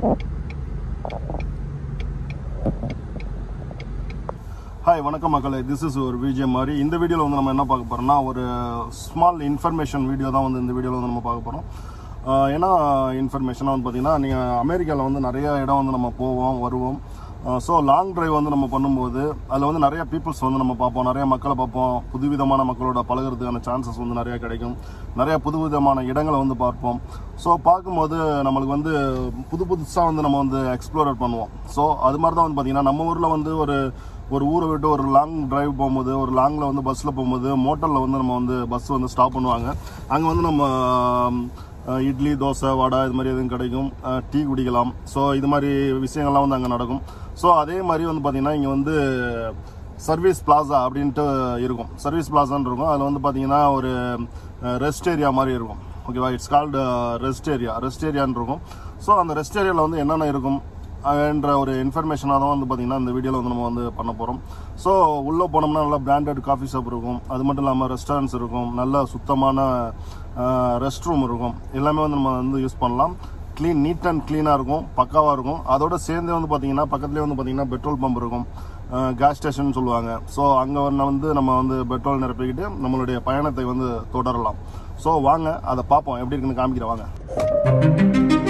hi வணக்கம் மக்களே this is ஒரு விஜயம் மாதிரி இந்த வீடியோவில் வந்து நம்ம என்ன பார்க்க போகிறோம்னா ஒரு ஸ்மால் இன்ஃபர்மேஷன் வீடியோ தான் வந்து இந்த வீடியோவில் வந்து நம்ம பார்க்க போகிறோம் ஏன்னா இன்ஃபர்மேஷனாக வந்து பார்த்தீங்கன்னா நீங்கள் அமெரிக்காவில் வந்து நிறைய இடம் வந்து நம்ம போவோம் வருவோம் ஸோ லாங் டிரைவ் வந்து நம்ம பண்ணும்போது அதில் வந்து நிறைய பீப்புள்ஸ் வந்து நம்ம பார்ப்போம் நிறைய மக்களை பார்ப்போம் புதுவிதமான மக்களோட பழகுறதுக்கான சான்சஸ் வந்து நிறைய கிடைக்கும் நிறைய புதுவிதமான இடங்களை வந்து பார்ப்போம் ஸோ பார்க்கும்போது நம்மளுக்கு வந்து புது புதுசாக வந்து நம்ம வந்து எக்ஸ்ப்ளோரர் பண்ணுவோம் ஸோ அது மாதிரி தான் வந்து பார்த்திங்கன்னா நம்ம ஊரில் வந்து ஒரு ஒரு ஊரை விட்டு ஒரு லாங் டிரைவ் போகும்போது ஒரு லாங்கில் வந்து பஸ்ஸில் போகும்போது மோட்டரில் வந்து நம்ம வந்து பஸ் வந்து ஸ்டாப் பண்ணுவாங்க அங்கே வந்து நம்ம அஹ், இட்லி தோசை வடை இது மாதிரி எதுவும் கிடைக்கும் அஹ், டீ குடிக்கலாம் ஸோ இது மாதிரி விஷயங்கள்லாம் வந்து அங்கே நடக்கும் ஸோ அதே மாதிரி வந்து பார்த்திங்கன்னா இங்கே வந்து சர்வீஸ் பிளாசா அப்படின்ட்டு இருக்கும் சர்வீஸ் பிளாசான்னு இருக்கும் அதில் வந்து பார்த்தீங்கன்னா ஒரு ரெஸ்ட் ஏரியா மாதிரி இருக்கும் ஓகேவா it's called rest area rest ஏரியான்னு இருக்கும் ஸோ அந்த ரெஸ்ட் ஏரியாவில் வந்து என்னென்ன இருக்கும் என்ற ஒரு இன்ஃபர்மேஷனாக தான் வந்து பார்த்தீங்கன்னா இந்த வீடியோவில் வந்து நம்ம வந்து பண்ண போகிறோம் ஸோ உள்ளே போனோம்னா நல்லா பிராண்டட் காஃபி ஷாப் இருக்கும் அது மட்டும் இல்லாமல் ரெஸ்டாரண்ட்ஸ் இருக்கும் நல்ல சுத்தமான ரெஸ்ட் ரூம் இருக்கும் எல்லாமே வந்து நம்ம வந்து யூஸ் பண்ணலாம் க்ளீன் நீட் அண்ட் க்ளீனாக இருக்கும் பக்காவாக இருக்கும் அதோட சேர்ந்து வந்து பார்த்தீங்கன்னா பக்கத்துலேயே வந்து பார்த்தீங்கன்னா பெட்ரோல் பம்ப் இருக்கும் கேஸ் ஸ்டேஷன் சொல்லுவாங்க ஸோ அங்கே வந்து நம்ம வந்து பெட்ரோல் நிரப்பிக்கிட்டு நம்மளுடைய பயணத்தை வந்து தொடரலாம் ஸோ வாங்க அதை பார்ப்போம் எப்படி இருக்குன்னு காமிக்கிறேன் வாங்க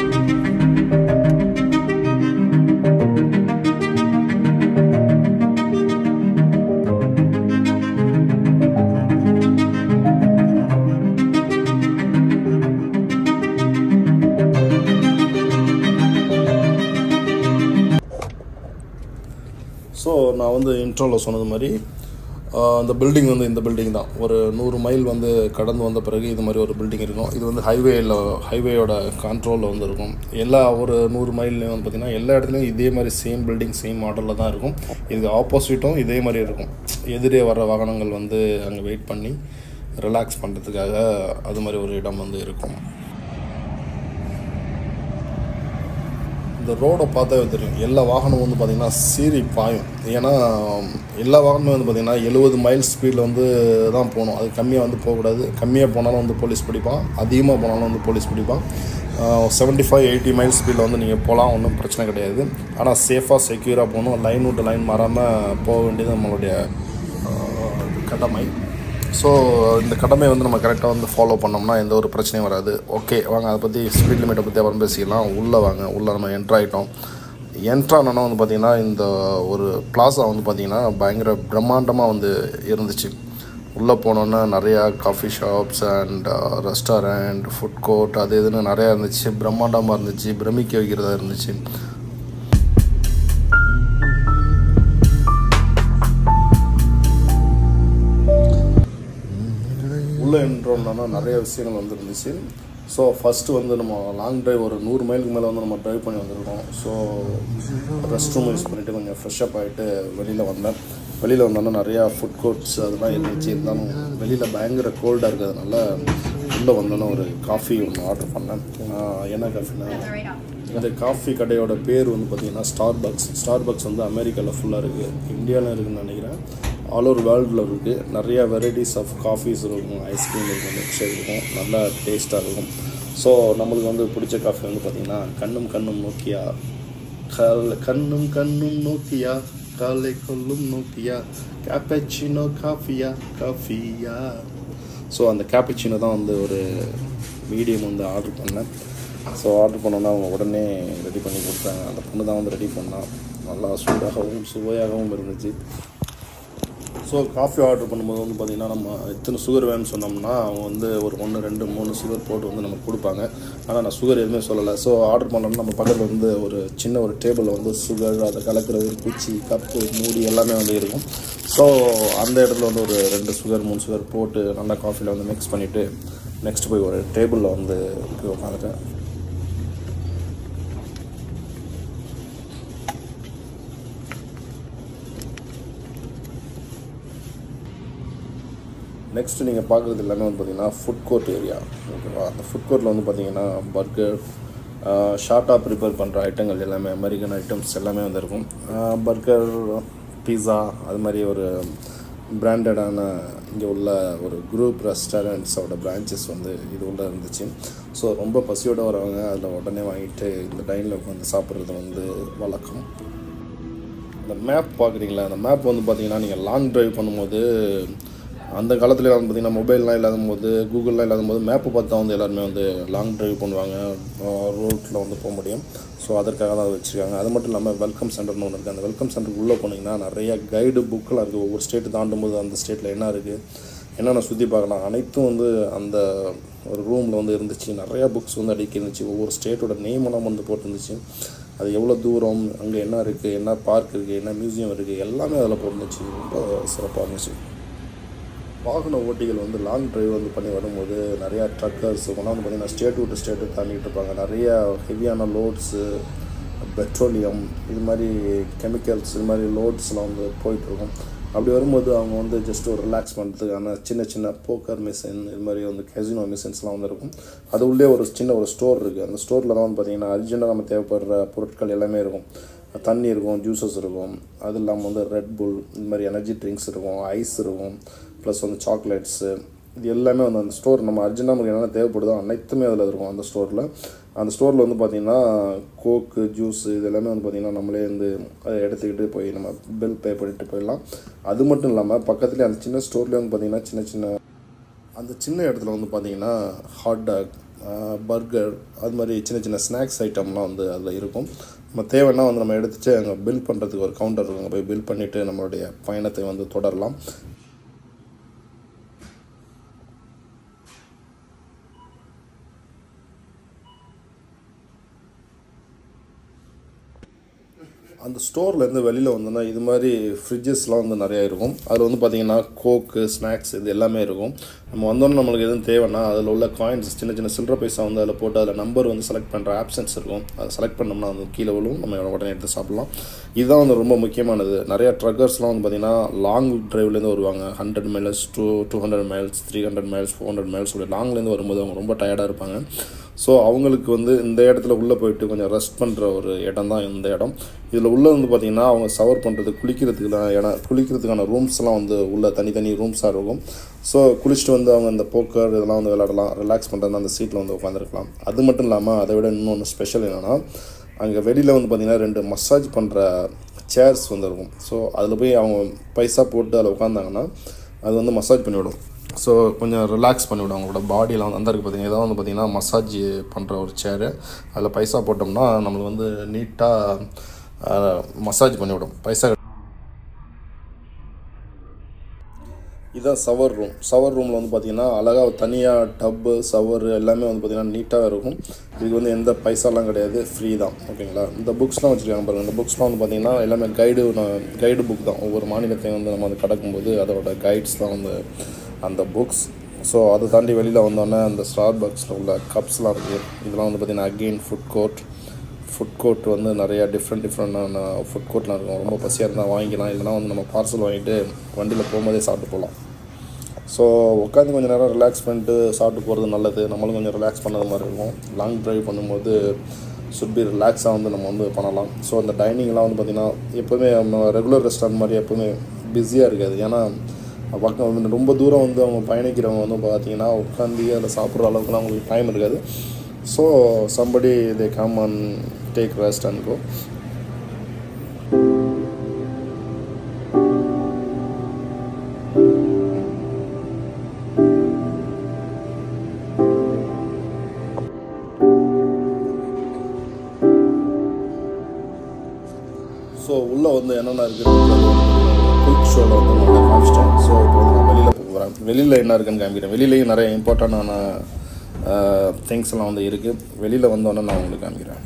ஸோ நான் வந்து இன்ட்ரோவில் சொன்னது மாதிரி ஆஹ், இந்த பில்டிங் வந்து இந்த பில்டிங் தான் ஒரு நூறு மைல் வந்து கடந்து வந்த பிறகு இது மாதிரி ஒரு பில்டிங் இருக்கும் இது வந்து ஹைவேயில் ஹைவேயோட கண்ட்ரோலில் வந்து இருக்கும் எல்லா ஒரு நூறு மைல்லையும் வந்து பார்த்திங்கன்னா எல்லா இடத்துலையும் இதே மாதிரி சேம் பில்டிங் சேம் மாடலில் தான் இருக்கும் இதுக்கு ஆப்போசிட்டும் இதே மாதிரி இருக்கும் எதிரே வர வாகனங்கள் வந்து அங்கே வெயிட் பண்ணி ரிலாக்ஸ் பண்ணுறதுக்காக அது மாதிரி ஒரு இடம் வந்து இருக்கும் இந்த ரோடை பார்த்தாவே தெரியும் எல்லா வாகனமும் வந்து பார்த்திங்கன்னா சீறி பாயும் ஏன்னா எல்லா வாகனமும் வந்து பார்த்திங்கன்னா எழுபது மைல் ஸ்பீடில் வந்து தான் போகணும் அது கம்மியாக வந்து போகக்கூடாது கம்மியாக போனாலும் வந்து போலீஸ் பிடிப்பான் அதிகமாக போனாலும் வந்து போலீஸ் பிடிப்பான் செவன்ட்டி ஃபைவ் எயிட்டி மைல் ஸ்பீடில் வந்து நீங்கள் போகலாம் ஒன்றும் பிரச்சனை கிடையாது ஆனால் சேஃபாக செக்யூராக போகணும் லைன் விட்டு லைன் மாறாமல் போக வேண்டியது நம்மளுடைய ஆஹ், கடமை ஸோ இந்த கடமை வந்து நம்ம கரெக்டாக வந்து ஃபாலோ பண்ணோம்னா எந்த ஒரு பிரச்சனையும் வராது ஓகே வாங்க அதை பற்றி ஸ்பீட் லிமிட்டை பற்றி அப்புறம் பேசிக்கலாம் உள்ளே வாங்க உள்ளே நம்ம என்ட்ரு ஆகிட்டோம் என்ட்ரானோன்னா வந்து பார்த்திங்கன்னா இந்த ஒரு பிளாசா வந்து பார்த்திங்கன்னா பயங்கர பிரம்மாண்டமாக வந்து இருந்துச்சு உள்ளே போனோன்னா நிறையா coffee shops and restaurant food court அது இதுன்னு நிறையா இருந்துச்சு பிரம்மாண்டமாக இருந்துச்சு பிரமிக்க வைக்கிறதா இருந்துச்சு உள்ளே என்றோம்னா நிறைய விஷயங்கள் வந்து இருந்துச்சு ஸோ ஃபஸ்ட்டு வந்து நம்ம லாங் டிரைவ் ஒரு நூறு மைலுக்கு மேலே வந்து நம்ம ட்ரைவ் பண்ணி வந்திருக்கோம் ஸோ ரெஸ்ட் ரூம் யூஸ் பண்ணிவிட்டு கொஞ்சம் ஃப்ரெஷ்அப் ஆகிட்டு வெளியில் வந்தேன் வெளியில் வந்தோன்னா நிறையா ஃபுட் கோர்ட்ஸ் அதெல்லாம் இருந்துச்சு இருந்தாலும் வெளியில் பயங்கர கோல்டாக இருக்கிறதுனால உள்ளே வந்தோன்னே ஒரு காஃபி ஒன்று ஆர்டர் பண்ணேன் ஆஹ் என்ன காஃபினா இந்த காஃபி கடையோட பேர் வந்து பார்த்தீங்கன்னா ஸ்டார் பக்ஸ் ஸ்டார் பக்ஸ் வந்து அமெரிக்காவில் ஃபுல்லாக இருக்குது இந்தியாவில் இருக்குதுன்னு நினைக்கிறேன் ஆல் ஓவர் வேர்ல்டில் இருக்குது நிறையா வெரைட்டிஸ் ஆஃப் காஃபீஸ் இருக்கும் ஐஸ்கிரீம் இருக்கும் மிக்ஸ் இருக்கும் நல்லா டேஸ்ட்டாக இருக்கும் ஸோ நம்மளுக்கு வந்து பிடிச்ச காஃபி வந்து பார்த்திங்கன்னா கண்ணும் கண்ணும் நோக்கியா கால் கண்ணும் கண்ணும் நோக்கியா காலை கொல்லும் நோக்கியா கேப்பச்சினோ காஃபியா காஃபியா ஸோ அந்த கேப்பச்சினோ தான் வந்து ஒரு மீடியம் வந்து ஆர்டர் பண்ணேன் ஸோ ஆர்டர் பண்ணோன்னா அவங்க உடனே ரெடி பண்ணி கொடுத்தாங்க அந்த பொண்ணு தான் வந்து ரெடி பண்ணான் நல்லா சூடாகவும் சுவையாகவும் இருந்துச்சு ஸோ காஃபி ஆர்டர் பண்ணும்போது வந்து பார்த்திங்கன்னா நம்ம எத்தனை சுகர் வேணும்னு சொன்னோம்னா அவங்க வந்து ஒரு ஒன்று ரெண்டு மூணு சுகர் போட்டு வந்து நமக்கு கொடுப்பாங்க ஆனால் நான் சுகர் எதுவுமே சொல்லலை ஸோ ஆர்டர் பண்ணோம்னா நம்ம பக்கத்தில் வந்து ஒரு சின்ன ஒரு டேபிளில் வந்து சுகர் அதை கலக்கிறது குச்சி கப்பு மூடி எல்லாமே வந்து இருக்கும் ஸோ அந்த இடத்துல வந்து ஒரு ரெண்டு சுகர் மூணு சுகர் போட்டு நல்லா காஃபியில் வந்து மிக்ஸ் பண்ணிவிட்டு நெக்ஸ்ட் போய் ஒரு டேபிளில் வந்து போய் உட்காந்துட்டேன் நெக்ஸ்ட் நீங்கள் பார்க்குறது எல்லாமே வந்து பார்த்தீங்கன்னா ஃபுட் கோர்ட் ஏரியா ஓகேவா அந்த ஃபுட் கோர்ட்டில் வந்து பார்த்தீங்கன்னா பர்கர் ஷார்ட்டாக ப்ரிப்பேர் பண்ணுற ஐட்டங்கள் எல்லாமே அமெரிக்கன் ஐட்டம்ஸ் எல்லாமே வந்து இருக்கும் பர்கர் பீஸா அது மாதிரி ஒரு பிராண்டடான இங்கே உள்ள ஒரு குரூப் ரெஸ்டாரண்ட்ஸோட பிரான்ச்சஸ் வந்து இது உள்ள இருந்துச்சு ஸோ ரொம்ப பசியோடு வரவங்க அதில் உடனே வாங்கிட்டு இந்த டைனில் உட்காந்து சாப்பிட்றது வந்து வழக்கம் இந்த மேப் பார்க்குறீங்களா அந்த மேப் வந்து பார்த்தீங்கன்னா நீங்கள் லாங் டிரைவ் பண்ணும்போது அந்த காலத்துல வந்து பார்த்தீங்கன்னா மொபைல்லாம் இல்லாத போது கூகுள்லாம் இல்லாத போது மேப்பை பார்த்து தான் வந்து எல்லாருமே வந்து லாங் டிரைவ் பண்ணுவாங்க ரோட்டில் வந்து போக முடியும் ஸோ அதற்காக தான் வச்சுருக்காங்க அது மட்டும் இல்லாமல் வெல்கம் சென்டர்னு ஒன்று இருக்குது அந்த வெல்கம் சென்டருக்கு உள்ளே போனீங்கன்னா நிறைய கைடு புக்கெலாம் இருக்குது ஒவ்வொரு ஸ்டேட்டு தாண்டும் போது அந்த ஸ்டேட்டில் என்ன இருக்குது என்னென்ன சுற்றி பார்க்கலாம் அனைத்தும் வந்து அந்த ஒரு ரூமில் வந்து இருந்துச்சு நிறையா புக்ஸ் வந்து அடிக்கி இருந்துச்சு ஒவ்வொரு ஸ்டேட்டோட நேமெல்லாம் வந்து போட்டுருந்துச்சு அது எவ்வளோ தூரம் அங்கே என்ன இருக்குது என்ன பார்க் இருக்குது என்ன மியூசியம் இருக்குது எல்லாமே அதில் போட்டுருந்துச்சு ரொம்ப சிறப்பாக இருந்துச்சு வாகன ஓட்டிகள் வந்து லாங் டிரைவ் வந்து பண்ணி வரும்போது நிறையா ட்ரக்கர்ஸ் கொண்டாந்து பார்த்தீங்கன்னா ஸ்டேட் விட்டு ஸ்டேட்டு தாண்டிட்டு இருப்பாங்க நிறைய ஹெவியான லோட்ஸு பெட்ரோலியம் இது மாதிரி கெமிக்கல்ஸ் இது மாதிரி லோட்ஸ்லாம் வந்து போயிட்டுருக்கும் அப்படி வரும்போது அவங்க வந்து ஜஸ்ட் ஒரு ரிலாக்ஸ் பண்ணுறதுக்கான சின்ன சின்ன போக்கர் மிஷின் இது மாதிரி வந்து கெசினோ மிஷின்ஸ்லாம் வந்து இருக்கும் அது உள்ளே ஒரு சின்ன ஒரு ஸ்டோர் இருக்குது அந்த ஸ்டோரில் தான் வந்து பார்த்திங்கன்னா அர்ஜென்ட்டாக நம்ம தேவைப்படுற பொருட்கள் எல்லாமே இருக்கும் தண்ணி இருக்கும் ஜூஸஸ் இருக்கும் அது இல்லாமல் வந்து ரெட் புல் இந்த மாதிரி எனர்ஜி ட்ரிங்க்ஸ் இருக்கும் ஐஸ் இருக்கும் ப்ளஸ் வந்து சாக்லேட்ஸு இது எல்லாமே வந்து அந்த ஸ்டோர் நம்ம அர்ஜென்ட்டாக நமக்கு என்னென்ன தேவைப்படுதோ அனைத்துமே அதில் இருக்கும் அந்த ஸ்டோரில் அந்த ஸ்டோரில் வந்து பார்த்திங்கன்னா கோக்கு ஜூஸ் இது எல்லாமே வந்து பார்த்திங்கன்னா நம்மளே வந்து அதை எடுத்துக்கிட்டு போய் நம்ம பில் பே பண்ணிட்டு போயிடலாம் அது மட்டும் இல்லாமல் பக்கத்துலேயே அந்த சின்ன ஸ்டோர்லேயே வந்து பார்த்திங்கன்னா சின்ன சின்ன அந்த சின்ன இடத்துல வந்து பார்த்திங்கன்னா ஹாட் டாக் பர்கர் அது மாதிரி சின்ன சின்ன ஸ்நாக்ஸ் ஐட்டம்லாம் வந்து அதில் இருக்கும் நம்ம தேவைன்னா வந்து நம்ம எடுத்துட்டு அங்கே பில் பண்ணுறதுக்கு ஒரு கவுண்டர் இருக்கும் அங்கே போய் பில் பண்ணிவிட்டு நம்மளுடைய பயணத்தை வந்து தொடரலாம் அந்த ஸ்டோர்லேருந்து வெளியில் வந்தோன்னா இது மாதிரி ஃப்ரிட்ஜஸ்லாம் வந்து நிறையா இருக்கும் அதில் வந்து பார்த்திங்கன்னா கோக்கு ஸ்நாக்ஸ் இது எல்லாமே இருக்கும் நம்ம வந்தோன்னே நம்மளுக்கு எதுவும் தேவைன்னா அதில் உள்ள காயின்ஸ் சின்ன சின்ன சில்லற பைசா வந்து அதில் போட்டு அதில் நம்பர் வந்து செலக்ட் பண்ணுற ஆப்ஷன்ஸ் இருக்கும் அதை செலக்ட் பண்ணோம்னா வந்து கீழே விழுவும் நம்ம உடனே எடுத்து சாப்பிட்லாம் இதுதான் வந்து ரொம்ப முக்கியமானது நிறையா ட்ரக்கர்ஸ்லாம் வந்து பார்த்திங்கன்னா லாங் ட்ரைவ்லேருந்து வருவாங்க hundred miles two two hundred miles three hundred miles four hundred miles லாங்லேருந்து வரும்போது அவங்க ரொம்ப டயர்டாக இருப்பாங்க ஸோ அவங்களுக்கு வந்து இந்த இடத்துல உள்ளே போயிட்டு கொஞ்சம் ரெஸ்ட் பண்ணுற ஒரு இடம் தான் இந்த இடம் இதில் உள்ளே வந்து பார்த்திங்கன்னா அவங்க சவர் பண்ணுறது குளிக்கிறதுக்குலாம் இடம் குளிக்கிறதுக்கான ரூம்ஸ்லாம் வந்து உள்ள தனித்தனி ரூம்ஸாக இருக்கும் ஸோ குளிச்சுட்டு வந்து அவங்க இந்த போக்கர் இதெல்லாம் வந்து விளையாடலாம் ரிலாக்ஸ் பண்ணுறது அந்த சீட்டில் வந்து உட்காந்துருக்கலாம் அது மட்டும் இல்லாமல் அதை விட இன்னொன்று ஸ்பெஷல் என்னென்னா அங்கே வெளியில் வந்து பார்த்திங்கன்னா ரெண்டு மசாஜ் பண்ணுற சேர்ஸ் வந்து இருக்கும் ஸோ அதில் போய் அவங்க பைசா போட்டு அதில் உட்காந்தாங்கன்னா அது வந்து மசாஜ் பண்ணிவிடும் ஸோ கொஞ்சம் ரிலாக்ஸ் பண்ணிவிடும் அவங்களோட பாடியெலாம் வந்து அந்த இருக்குது பார்த்தீங்கன்னா இதான் வந்து பார்த்திங்கன்னா மசாஜ் பண்ணுற ஒரு சேரு அதில் பைசா போட்டோம்னா நம்மளுக்கு வந்து நீட்டாக மசாஜ் பண்ணிவிடும் பைசா இதான் சவர் ரூம் சவர் ரூமில் வந்து பார்த்திங்கன்னா அழகாக தனியாக டப்பு சவர் எல்லாமே வந்து பார்த்திங்கன்னா நீட்டாக இருக்கும் இதுக்கு வந்து எந்த பைசாலாம் கிடையாது ஃப்ரீ தான் ஓகேங்களா இந்த புக்ஸ்லாம் வச்சுருக்காங்க பாருங்கள் இந்த புக்ஸ்லாம் வந்து பார்த்திங்கன்னா எல்லாமே கைடு கைடு புக் தான் ஒவ்வொரு மாநிலத்தையும் வந்து நம்ம வந்து கடக்கும்போது அதோட கைட்ஸ் தான் வந்து அந்த புக்ஸ் ஸோ அதை தாண்டி வெளியில் வந்தோடனே அந்த ஸ்டார் பாக்ஸில் உள்ள கப்ஸ்லாம் இருக்குது இதெல்லாம் வந்து பார்த்திங்கன்னா again food court food court வந்து நிறையா டிஃப்ரெண்ட் டிஃப்ரெண்டான ஃபுட் கோர்ட்லாம் இருக்கும் ரொம்ப பசியாக இருந்தால் வாங்கிக்கலாம் இல்லைனா வந்து நம்ம பார்சல் வாங்கிட்டு வண்டியில் போகும்போதே சாப்பிட்டு போகலாம் ஸோ உட்காந்து கொஞ்சம் நேரம் ரிலாக்ஸ் பண்ணிட்டு சாப்பிட்டு போகிறது நல்லது நம்மளும் கொஞ்சம் ரிலாக்ஸ் பண்ணது மாதிரி இருக்கும் லாங் ட்ரைவ் பண்ணும்போது சுட் பி ரிலாக்ஸாக வந்து நம்ம வந்து பண்ணலாம் ஸோ அந்த டைனிங்லாம் வந்து பார்த்திங்கன்னா எப்போவுமே நம்ம ரெகுலர் ரெஸ்டாரண்ட் மாதிரி எப்போவுமே பிஸியாக இருக்காது ஏன்னா பக்கம் ரொம்ப தூரம் வந்து அவங்க பயணிக்கிறவங்க வந்து பார்த்தீங்கன்னா உட்காந்து அதில் சாப்பிட்ற அளவுக்குலாம் அவங்களுக்கு டைம் இருக்காது so somebody they come and take rest and go so உள்ளே வந்து என்னென்ன இருக்குது குயிக் ஷோவில் வந்து நல்லா காமிச்சிட்டேன் ஸோ இப்போ வந்து நான் வெளியில் போக போகிறேன் வெளியில் என்ன இருக்குன்னு காமிக்கிறேன் வெளியிலையும் நிறைய இம்பார்ட்டண்டான திங்ஸ் எல்லாம் வந்து இருக்குது வெளியில் வந்தோடனே நான் உங்களுக்கு காமிக்கிறேன்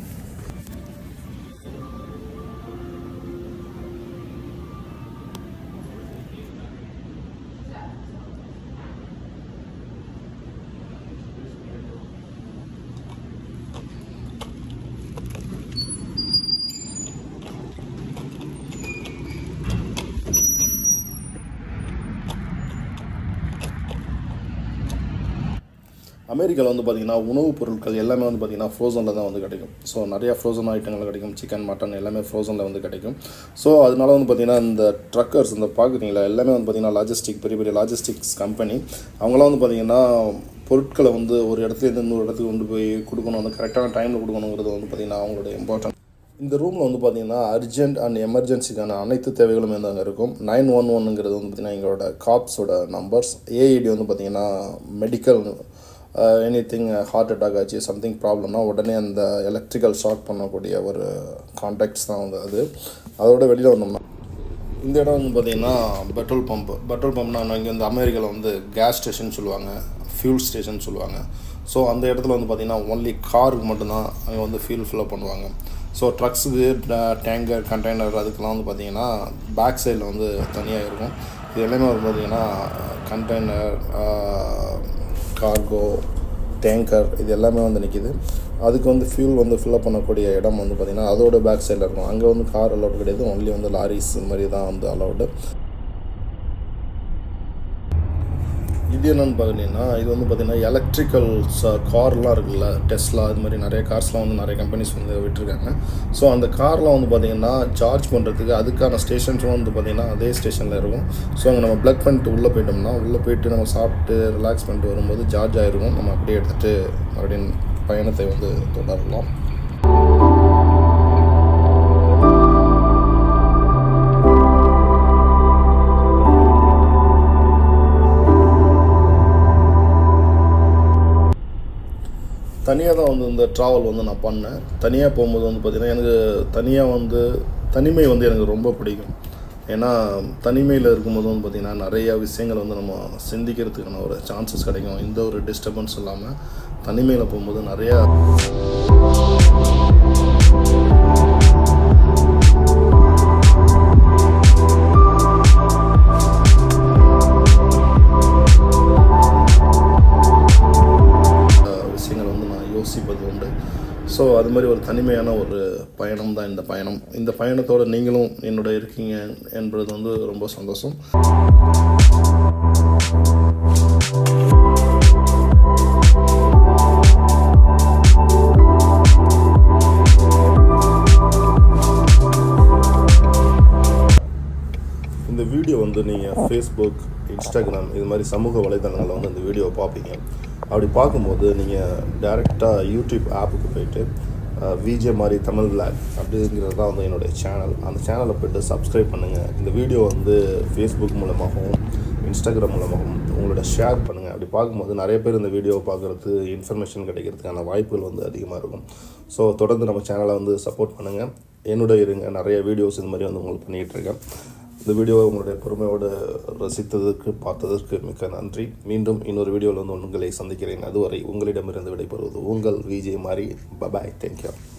அமெரிக்காவில் வந்து பார்த்திங்கன்னா உணவுப் பொருட்கள் எல்லாமே வந்து பார்த்திங்கன்னா ஃப்ரோசனில் தான் வந்து கிடைக்கும் ஸோ நிறையா ஃப்ரோசன் ஐட்டங்கள் கிடைக்கும் சிக்கன் மட்டன் எல்லாமே ஃப்ரோசனில் வந்து கிடைக்கும் ஸோ அதனால வந்து பார்த்திங்கன்னா இந்த ட்ரக்கர்ஸ் இந்த பார்க்குறீங்களா எல்லாமே வந்து பார்த்திங்கன்னா லாஜிஸ்டிக் பெரிய பெரிய லாஜிஸ்டிக்ஸ் கம்பெனி அவங்களாம் வந்து பார்த்திங்கன்னா பொருட்களை வந்து ஒரு இடத்துலேருந்து இன்னொரு இடத்துக்கு கொண்டு போய் கொடுக்கணும் அந்த கரெக்டான டைமில் கொடுக்கணுங்கிறது வந்து பார்த்திங்கன்னா அவங்களோட இம்பார்ட்டன்ட் இந்த ரூமில் வந்து பார்த்தீங்கன்னா அர்ஜென்ட் அண்ட் எமர்ஜென்சிக்கான அனைத்து தேவைகளும் வந்து அங்கே இருக்கும் நைன் ஒன் ஒன்னுங்கிறது வந்து பார்த்திங்கன்னா எங்களோட காப்ஸோட நம்பர்ஸ் ஏஐடி வந்து பார்த்திங்கன்னா medical any thing heart attack ஆச்சு சம்திங் ப்ராப்ளம்னா உடனே அந்த எலக்ட்ரிக்கல் ஷாக் பண்ணக்கூடிய ஒரு கான்டாக்ட்ஸ் தான் வந்து அது அதோட வெளியில் வந்தோம்னா இந்த இடம் வந்து பார்த்திங்கன்னா பெட்ரோல் பம்ப் பெட்ரோல் பம்ப்னா இங்கே வந்து அமெரிக்காவில் வந்து கேஸ் ஸ்டேஷன் சொல்லுவாங்க ஃபியூல் ஸ்டேஷன் சொல்லுவாங்க ஸோ அந்த இடத்துல வந்து பார்த்திங்கன்னா ஒன்லி காருக்கு மட்டும்தான் அங்கே வந்து ஃபியூல் ஃபில்லப் பண்ணுவாங்க ஸோ ட்ரக்ஸுக்கு டேங்கர் கண்டெய்னர் அதுக்கெல்லாம் வந்து பார்த்திங்கன்னா பேக் சைடில் வந்து தனியாக இருக்கும் இது எல்லாமே வந்து பார்த்திங்கன்னா கண்டெய்னர் கார்கோ டேங்கர் இது எல்லாமே வந்து நிற்கிது அதுக்கு வந்து ஃபியூல் வந்து ஃபில்லப் பண்ணக்கூடிய இடம் வந்து பார்த்திங்கன்னா அதோட பேக் சைடில் இருக்கும் அங்கே வந்து கார் அலௌட் கிடையாது ஒன்லி வந்து லாரிஸ் மாதிரி தான் வந்து அலௌடு இது என்னென்னு பார்த்தீங்கன்னா இது வந்து பார்த்திங்கன்னா எலக்ட்ரிக்கல் கார்லாம் இருக்குல்ல டெஸ்லா இது மாதிரி நிறைய கார்ஸ்லாம் வந்து நிறைய கம்பெனிஸ் வந்து விட்டுருக்காங்க ஸோ அந்த கார்லாம் வந்து பார்த்திங்கன்னா சார்ஜ் பண்ணுறதுக்கு அதுக்கான ஸ்டேஷன்ஸும் வந்து பார்த்திங்கன்னா அதே ஸ்டேஷனில் இருக்கும் ஸோ அங்கே நம்ம ப்ளக் பண்ணிட்டு உள்ளே போயிட்டோம்னா உள்ளே போயிட்டு நம்ம சாப்பிட்டு ரிலாக்ஸ் பண்ணிட்டு வரும்போது சார்ஜ் ஆகிருக்கும் நம்ம அப்படியே எடுத்துகிட்டு மறுபடியும் பயணத்தை வந்து தொடரலாம் தனியாக தான் வந்து இந்த ட்ராவல் வந்து நான் பண்ணேன் தனியாக போகும்போது வந்து பார்த்திங்கன்னா எனக்கு தனியாக வந்து தனிமை வந்து எனக்கு ரொம்ப பிடிக்கும் ஏன்னா தனிமையில் இருக்கும்போது வந்து பார்த்திங்கன்னா நிறையா விஷயங்கள் வந்து நம்ம சிந்திக்கிறதுக்கான ஒரு சான்சஸ் கிடைக்கும் எந்த ஒரு டிஸ்டர்பன்ஸ் இல்லாமல் தனிமையில் போகும்போது நிறையா விஷயங்கள் வந்து நான் யோசிப்பது உண்டு ஸோ அது மாதிரி ஒரு தனிமையான ஒரு பயணம் தான் இந்த பயணம் இந்த பயணத்தோட நீங்களும் என்னோட இருக்கீங்க என்பது வந்து ரொம்ப சந்தோஷம் இந்த வீடியோ வந்து நீங்கள் ஃபேஸ்புக் இன்ஸ்டாகிராம் இது மாதிரி சமூக வலைதளங்களில் வந்து இந்த வீடியோவை பார்ப்பீங்க அப்படி பார்க்கும்போது நீங்கள் டேரெக்டாக யூடியூப் ஆப்புக்கு போயிட்டு விஜே மாதிரி தமிழ் விளாக் அப்படிங்கிறது தான் வந்து என்னுடைய சேனல் அந்த சேனலை போய்ட்டு சப்ஸ்கிரைப் பண்ணுங்கள் இந்த வீடியோ வந்து ஃபேஸ்புக் மூலமாகவும் இன்ஸ்டாகிராம் மூலமாகவும் உங்களோட ஷேர் பண்ணுங்கள் அப்படி பார்க்கும்போது நிறைய பேர் இந்த வீடியோவை பார்க்குறது இன்ஃபர்மேஷன் கிடைக்கிறதுக்கான வாய்ப்புகள் வந்து அதிகமாக இருக்கும் ஸோ தொடர்ந்து நம்ம சேனலை வந்து சப்போர்ட் பண்ணுங்கள் என்னோட இருங்க நிறைய வீடியோஸ் இந்த மாதிரி வந்து உங்களுக்கு பண்ணிகிட்டு இருக்கேன் இந்த வீடியோவை உங்களுடைய பொறுமையோடு ரசித்ததற்கு பார்த்ததற்கு மிக்க நன்றி மீண்டும் இன்னொரு வீடியோவில் வந்து உங்களை சந்திக்கிறேன் அதுவரை உங்களிடமிருந்து விடைபெறுவது உங்கள் விஜய் மாதிரி பபாய் தேங்க்யூ